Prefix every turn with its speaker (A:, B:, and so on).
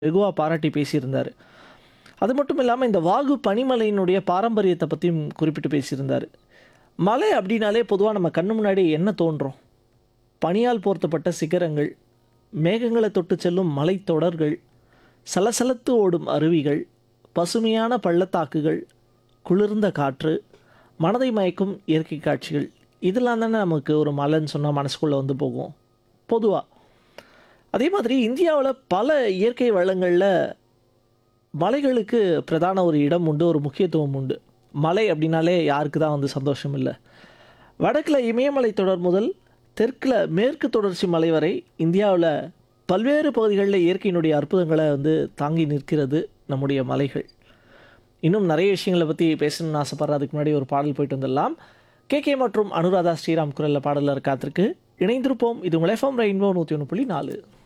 A: வெகுவாக பாராட்டி பேசியிருந்தார் அது மட்டும் இல்லாமல் இந்த வாகு பனிமலையினுடைய பாரம்பரியத்தை பற்றியும் குறிப்பிட்டு பேசியிருந்தார் மலை அப்படின்னாலே பொதுவாக நம்ம கண்ணு முன்னாடி என்ன தோன்றும் பனியால் போர்த்தப்பட்ட சிகரங்கள் மேகங்களை தொட்டு செல்லும் மலைத்தொடர்கள் சலசலத்து ஓடும் அருவிகள் பசுமையான பள்ளத்தாக்குகள் குளிர்ந்த காற்று மனதை மயக்கும் இயற்கை காட்சிகள் இதெல்லாம் தானே நமக்கு ஒரு மலைன்னு சொன்னால் மனசுக்குள்ளே வந்து போகும் பொதுவாக அதே மாதிரி இந்தியாவில் பல இயற்கை வளங்களில் மலைகளுக்கு பிரதான ஒரு இடம் உண்டு ஒரு முக்கியத்துவம் உண்டு மலை அப்படின்னாலே யாருக்கு தான் வந்து சந்தோஷம் இல்லை வடக்கில் இமயமலை தொடர் முதல் தெற்கில் மேற்கு தொடர்ச்சி மலை வரை இந்தியாவில் பல்வேறு பகுதிகளில் இயற்கையினுடைய அற்புதங்களை வந்து தாங்கி நிற்கிறது நம்முடைய மலைகள் இன்னும் நிறைய விஷயங்களை பற்றி பேசணும்னு ஆசைப்படுற அதுக்கு முன்னாடி ஒரு பாடல் போயிட்டு வந்துடலாம் கேகே மற்றும் அனுராதா ஸ்ரீராம் குரலில் பாடலில் காத்திருக்கு இணைந்திருப்போம் இது உங்கள் எஃப்எம் ரெயின்போ நூற்றி ஒன்று புள்ளி நாலு